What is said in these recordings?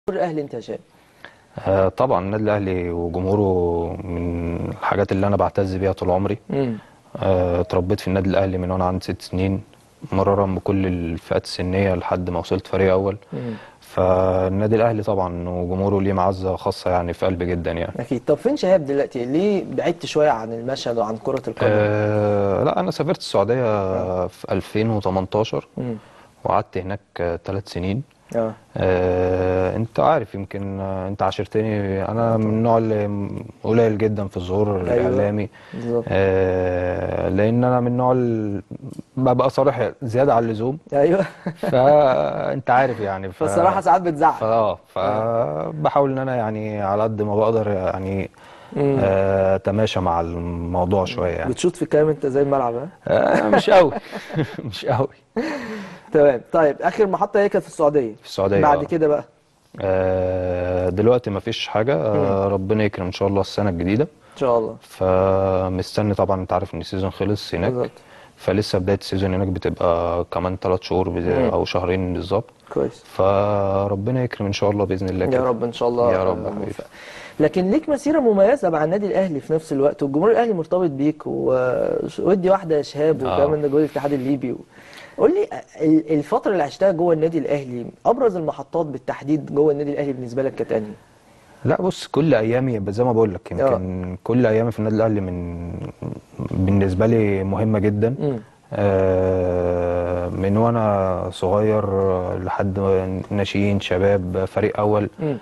الاهلي انت يا شاب آه، طبعا النادي الاهلي وجمهوره من الحاجات اللي انا بعتز بيها طول عمري امم آه، اتربيت في النادي الاهلي من وانا عندي ست سنين مرارا بكل الفئات السنيه لحد ما وصلت فريق اول امم فالنادي الاهلي طبعا وجمهوره ليه معزه خاصه يعني في قلبي جدا يعني اكيد طب فين شهاب دلوقتي ليه بعدت شويه عن المشهد وعن كره القدم أه لا انا سافرت السعوديه في 2018 امم وقعدت هناك ثلاث سنين اه آه، انت عارف يمكن آه، انت عاشرتني انا من النوع اللي قليل جدا في الظهور أيوة. الاعلامي بالظبط آه، لان انا من النوع اللي ببقى صريح زياده عن اللزوم ايوه فانت عارف يعني ف... فالصراحه ساعات بتزعل فاه فبحاول ان انا يعني على قد ما بقدر يعني مم. آه، اتماشى مع الموضوع شويه يعني بتشوط في الكلام انت زي الملعب ها آه، مش قوي مش قوي تمام طيب اخر محطه هي كانت في السعوديه في السعوديه بعد آه. كده بقى آه، دلوقتي مفيش حاجه آه، ربنا يكرم ان شاء الله السنه الجديده ان شاء الله فمستني طبعا انت عارف ان السيزون خلص هناك بالظبط فلسه بدايه السيزون هناك بتبقى كمان ثلاث شهور بز- مم. او شهرين بالظبط كويس فربنا يكرم ان شاء الله باذن الله يا كده رب ان شاء الله يا رب آه، يا حبيبي. موفق. لكن ليك مسيره مميزه مع النادي الاهلي في نفس الوقت والجمهور الاهلي مرتبط بيك و- ودي واحده يا شهاب آه. وكمان ده جول الاتحاد الليبي و... قول لي ال- الفتره اللي عشتها جوه النادي الاهلي ابرز المحطات بالتحديد جوه النادي الاهلي بالنسبه لك كانت انهي؟ لا بص كل ايامي بس زي ما بقول لك يمكن كل ايامي في النادي الاهلي من بالنسبه لي مهمه جدا مم. آه، من وانا صغير لحد ناشئين شباب فريق اول مم.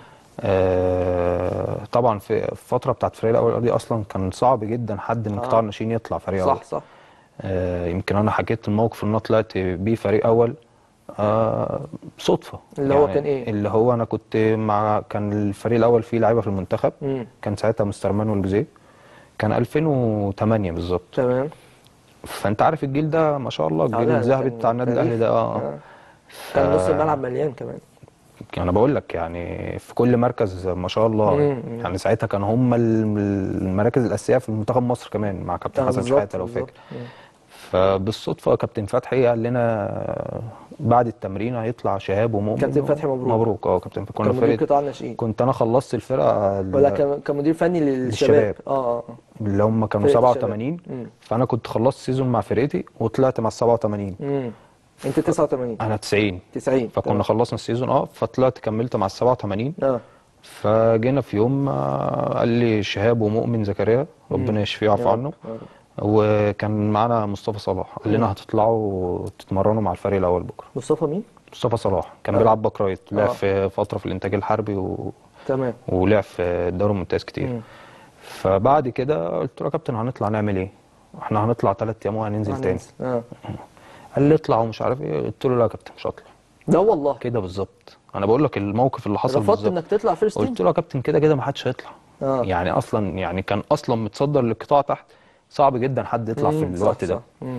آه، طبعا في الفتره بتاعت فريق الاول دي اصلا كان صعب جدا حد من آه. قطاع الناشئين يطلع فريق اول صح صح آه، يمكن انا حكيت الموقف اللي انا طلعت بيه فريق اول آه، صدفه اللي هو كان إيه؟ اللي هو انا كنت مع كان الفريق الاول فيه لعيبه في المنتخب مم. كان ساعتها مستر مانويل جوزيه كان 2008 بالظبط تمام فانت عارف الجيل ده ما شاء الله الجيل لا، الذهبي كان بتاع النادي تاريخ. الاهلي ده اه آه. كان نص الملعب مليان كمان انا بقول لك يعني في كل مركز ما شاء الله مم. يعني ساعتها كان هم المراكز الاساسيه في منتخب مصر كمان مع كابتن آه، حسن بالظبط، شحاته لو بالظبط. فاكر فبالصدفه كابتن فتحي قال لنا بعد التمرين هيطلع شهاب ومؤمن كابتن فتحي مبروك. مبروك اه كابتن كنا كان مدير فرقه قطاع الناشئين كنت انا خلصت الفرقه ال- ولا كان كان مدير فني للشباب للشباب. اه اه اللي هم كانوا فرقة الشباب. 87 مم. فانا كنت خلصت سيزون مع فرقتي وطلعت مع ال 87 امم انت 89 انا 90 90 فكنا خلصنا السيزون اه فطلعت كملت مع ال 87 اه فجينا في يوم آه، قال لي شهاب ومؤمن زكريا ربنا يشفيه ويعفو يا رب، عنه يا رب. وكان معانا مصطفى صلاح قال لنا هتطلعوا تتمرنوا مع الفريق الاول بكره مصطفى مين؟ مصطفى صلاح كان آه. بيلعب باك رايت لعب آه. في فتره في الانتاج الحربي و... تمام ولعب في الدوري الممتاز كتير مم. فبعد كده قلت له يا كابتن هنطلع نعمل ايه؟ احنا هنطلع ثلاث ايام وهننزل تاني اه قال لي اطلع ومش عارف ايه قلت له لا يا كابتن مش هطلع ده والله كده بالظبط انا بقول لك الموقف اللي حصل رفضت بالظبط انك تطلع فيرست تيم قلت له يا كابتن كده كده ما حدش هيطلع اه يعني اصلا يعني كان اصلا متصدر للقطاع تحت صعب جدا حد يطلع في مم، الوقت صح، ده صح. مم.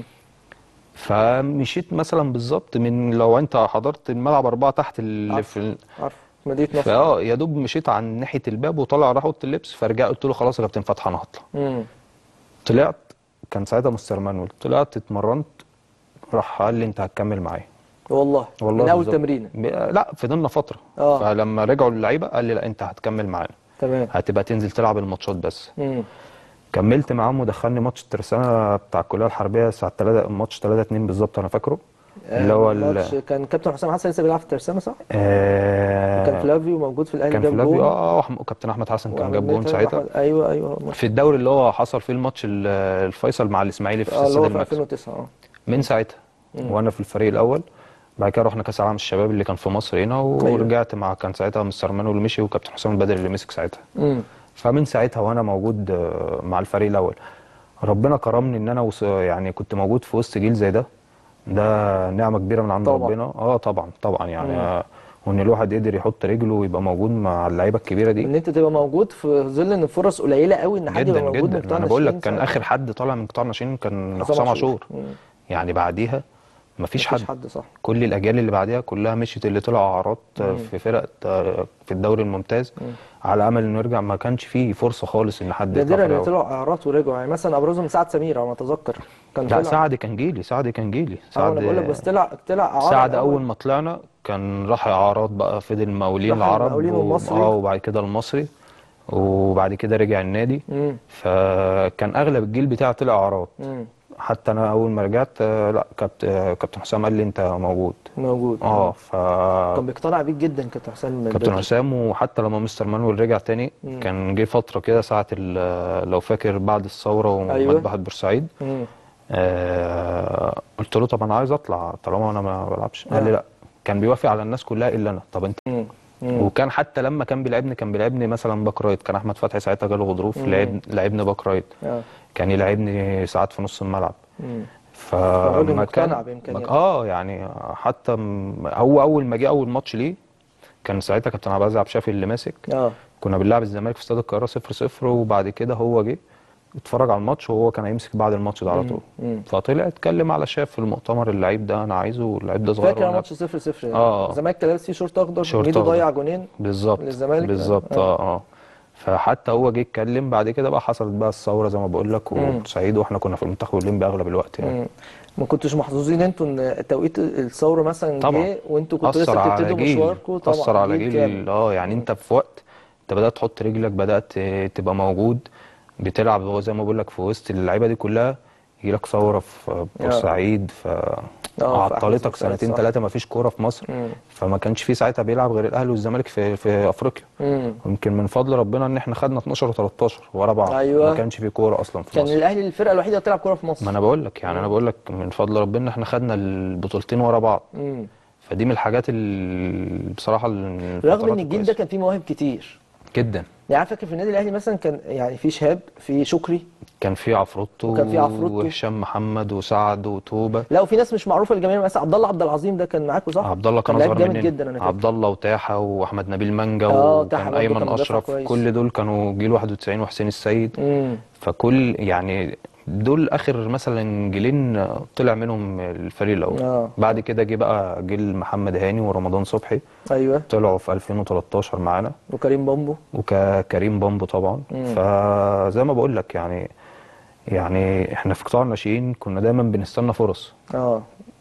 فمشيت مثلا بالظبط من لو انت حضرت الملعب اربعه تحت اللي عارف. في ال- عارف مدينة نصر فاه يا دوب مشيت عن ناحيه الباب وطلع راح اوضه اللبس فرجع قلت له خلاص يا كابتن فتحي انا هطلع مم. طلعت كان ساعتها مستر مانويل طلعت اتمرنت راح قال لي انت هتكمل معايا والله والله من اول بالظبط. تمرينه ب- لا فضلنا فتره آه. فلما رجعوا اللعيبه قال لي لا انت هتكمل معانا تمام هتبقى تنزل تلعب الماتشات بس مم. كملت معاهم ودخلني ماتش الترسانة بتاع الكليه الحربيه الساعه 3 ماتش 3 2 بالظبط انا فاكره اللي هو ال- الماتش كان كابتن حسام حسن لسه بيلعب في الترسانة صح؟ آه كان فلافيو موجود في الاهلي كان جاب فلافيو جول اه آه، وكابتن احمد حسن كان وعماد جاب جون متعب ساعتها وأحمد- ايوه ايوه الماتش في الدوري اللي هو حصل فيه الماتش ال- الفيصل مع الاسماعيلي في اه اللي استاد هو في الماكس 2009 اه من ساعتها وانا في الفريق الاول بعد كده رحنا كاس العالم الشباب اللي كان في مصر هنا ورجعت مع كان ساعتها مستر مانويل مشي وكابتن حسام البدري اللي مسك ساعتها مم. فمن ساعتها وانا موجود آه، مع الفريق الاول ربنا كرمني ان انا وص... يعني كنت موجود في وسط جيل زي ده ده نعمه كبيره من عند طبعا. ربنا اه طبعا طبعا يعني مم. آه وان الواحد قدر يحط رجله ويبقى موجود مع اللعيبه الكبيره دي ان انت تبقى موجود في ظل ان الفرص قليله قوي ان حد جدا يبقى موجود من جدا قطاع انا بقول لك الناشئين كان ساعتها. اخر حد طالع من قطاع الناشئين كان حسام حسام عاشور. عاشور مم. يعني بعديها مفيش حد مفيش حد صح كل الاجيال اللي بعديها كلها مشيت اللي طلعوا اعارات في فرق آه، في الدوري الممتاز على امل انه يرجع ما كانش فيه فرصه خالص ان حد ده يطلع دول اللي فرقة. طلعوا اعارات ورجعوا يعني مثلا ابرزهم سعد سمير على ما اتذكر كان لا طلع سعد كان جيلي سعد كان جيلي اه انا بقول لك بس طلع طلع اعاره سعد الأول. اول ما طلعنا كان راح اعارات بقى فضل مقاولين راح العرب المقاولين و- والمصري. اه وبعد كده المصري وبعد كده رجع النادي مم. فكان اغلب الجيل بتاعي طلع اعارات مم. حتى انا اول ما رجعت آه، لا كابت- آه، كابتن حسام قال لي انت موجود موجود اه ف كان بيقتنع بيك جدا كابتن حسام من كابتن بدري. حسام وحتى لما مستر مانويل رجع تاني مم. كان جه فتره كده ساعه ال- لو فاكر بعد الثوره أيوة. ومذبحه بورسعيد مم. آه قلت له طب انا عايز اطلع طالما انا ما بلعبش قال آه. لي لا كان بيوافق على الناس كلها الا انا طب انت مم. مم. وكان حتى لما كان بيلعبني كان بيلعبني مثلا باك رايت كان احمد فتحي ساعتها جاله غضروف مم. لعب لعبني باك رايت اه كان يلعبني ساعات في نص الملعب مم. فما مقتنع كان بإمكانياته. اه يعني حتى م- هو اول ما جه اول ماتش ليه كان ساعتها كابتن عبد العزيز عبد الشافي اللي ماسك اه كنا بنلعب الزمالك في استاد القاهره 0 0 وبعد كده هو جه اتفرج على الماتش وهو كان هيمسك بعد الماتش ده على طول مم. فطلع اتكلم على شاف في المؤتمر اللعيب ده انا عايزه واللعيب ده صغير فاكر وأنا- ماتش 0 0 آه. الزمالك كان لابس فيه شورت اخضر شورت ميدو أخضر. ضيع جونين بالظبط للزمالك؟ بالظبط آه. اه اه فحتى هو جه اتكلم بعد كده بقى حصلت بقى الثوره زي ما بقول لك وسعيد واحنا كنا في المنتخب الاولمبي اغلب الوقت يعني مم. ما كنتوش محظوظين انتوا ان توقيت الثوره مثلا طبعا جه وانتوا كنتوا اثر لسه على بتبتدوا جيل مشواركم طبعا اثر على جيل جيل كامل. اه يعني انت في وقت انت بدات تحط رجلك بدات تبقى موجود بتلعب هو زي ما بقول لك في وسط اللعيبه دي كلها يجي لك ثوره في بورسعيد ف في عطلتك أحداث سنتين صح. ثلاثه ما فيش كوره في مصر مم. فما كانش في ساعتها بيلعب غير الاهلي والزمالك في في افريقيا مم. يمكن من فضل ربنا ان احنا خدنا 12 و13 ورا بعض أيوة. ما كانش في كوره اصلا في كان مصر الاهلي الفرقه الوحيده اللي بتلعب كوره في مصر ما انا بقول لك يعني انا بقول لك من فضل ربنا ان احنا خدنا البطولتين ورا بعض مم. فدي من الحاجات اللي بصراحه ال- رغم الفترات ان الجيل ده الكويسة. كان فيه مواهب كتير جدا يعني أنا فاكر في النادي الاهلي مثلا كان يعني في شهاب في شكري كان في عفروتو وكان في عفروتو. وهشام محمد وسعد وتوبه لا وفي ناس مش معروفه للجماهير مثلا عبد الله عبد العظيم ده كان معاكم صح؟ عبد الله كان لعيب اصغر جامد مننا جدا انا فاكر عبد الله وتاحه واحمد نبيل مانجا آه، تاحة وكان برضه ايمن كان مدافع اشرف كويس. كل دول كانوا جيل 91 وحسين السيد امم فكل يعني دول اخر مثلا جيلين طلع منهم الفريق الاول آه. بعد كده جه بقى جيل محمد هاني ورمضان صبحي ايوه طلعوا في 2013 معانا وكريم بامبو وكريم بامبو طبعا مم. فزي ما بقول لك يعني يعني احنا في قطاع الناشئين كنا دايما بنستنى فرص اه